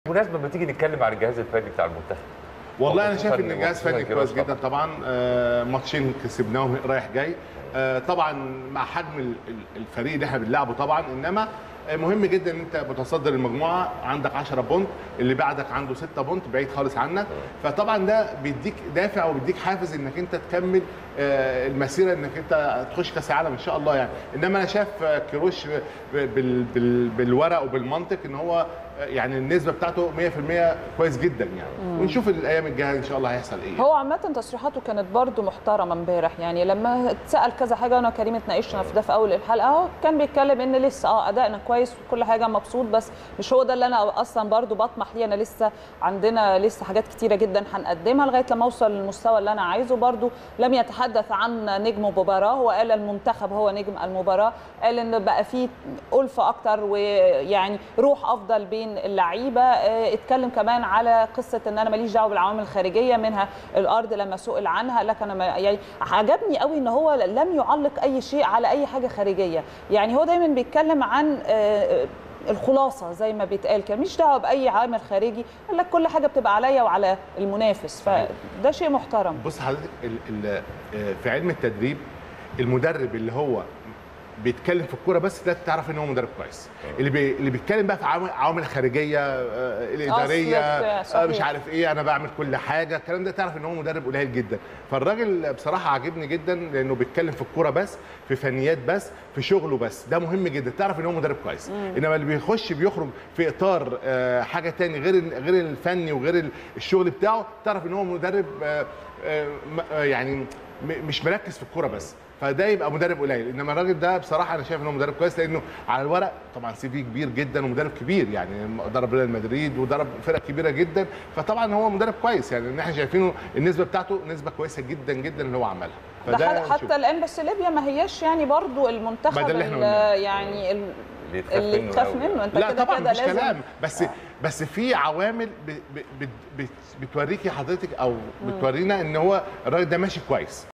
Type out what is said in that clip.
بالمناسبه لما تيجي نتكلم عن الجهاز الفني بتاع المنتخب والله انا وخصوصاً شايف ان الجهاز وخصوصاً فني كيروش كويس جدا طبعا آه، ماتشين كسبناهم رايح جاي آه، طبعا مع حجم ال- ال- الفريق اللي احنا بنلعبه طبعا انما آه، مهم جدا ان انت متصدر المجموعه عندك 10 بونت اللي بعدك عنده 6 بونت بعيد خالص عنك فطبعا ده بيديك دافع وبيديك حافز انك انت تكمل آه، المسيره انك انت تخش كاس العالم ان شاء الله يعني انما انا شايف آه، كيروش ب- بال- بال- بالورق وبالمنطق ان هو آه، يعني النسبه بتاعته 100% كويس جدا يعني ونشوف الايام الجايه ان شاء الله هيحصل ايه هو عامة تصريحاته كانت برضو محترمة امبارح يعني لما اتسأل كذا حاجة وانا وكريم اتناقشنا في ده في اول الحلقة اهو كان بيتكلم ان لسه اه ادائنا كويس وكل حاجة مبسوط بس مش هو ده اللي انا اصلا برضو بطمح ليه انا لسه عندنا لسه حاجات كتيرة جدا هنقدمها لغاية لما اوصل للمستوى اللي انا عايزه برضو لم يتحدث عن نجم مباراة هو قال المنتخب هو نجم المباراة قال ان بقى فيه ألفة اكتر ويعني روح افضل بين اللعيبة آه، اتكلم كمان على قصة ان انا ماليش دعوة بالعوامل الخارجية منها الارض لما سئل عنها لكن انا ما- يعني عجبني قوي ان هو لم يعلق اي شيء على اي حاجه خارجيه يعني هو دايما بيتكلم عن آه، الخلاصه زي ما بيتقال كده مش دعوه باي عامل خارجي قال لك كل حاجه بتبقى عليا وعلى المنافس فده شيء محترم بص حضرتك ال- ال- آه، في علم التدريب المدرب اللي هو بيتكلم في الكوره بس ده تعرف ان هو مدرب كويس اللي بي... اللي بيتكلم بقى في عوامل عوامل خارجيه آه، الاداريه أصلك، صحيح. آه، مش عارف ايه انا بعمل كل حاجه الكلام ده تعرف ان هو مدرب قليل جدا فالراجل بصراحه عاجبني جدا لانه بيتكلم في الكوره بس في فنيات بس في شغله بس ده مهم جدا تعرف ان هو مدرب كويس انما اللي بيخش بيخرج في اطار آه، حاجه تاني غير ال- غير الفني وغير ال- الشغل بتاعه تعرف ان هو مدرب آه، آه، م- آه، يعني م- مش مركز في الكوره بس فده يبقى مدرب قليل انما الراجل ده بصراحه انا شايف ان هو مدرب كويس لانه على الورق طبعا سي في كبير جدا ومدرب كبير يعني ضرب ريال مدريد وضرب فرق كبيره جدا فطبعا هو مدرب كويس يعني ان احنا شايفينه النسبه بتاعته نسبه كويسه جدا جدا اللي هو عملها ده ح- نشوف. حتى الان بس ليبيا ما هياش يعني برضو ما المنتخب ده اللي إحنا ال- قلناه. يعني ال- اللي يتخاف اللي منه تخاف أوي. منه انت لا كده طبعا كده مش لازم كلام بس بس في عوامل ب- ب- بت- بت- بتوريكي حضرتك او بتورينا ان هو الراجل ده ماشي كويس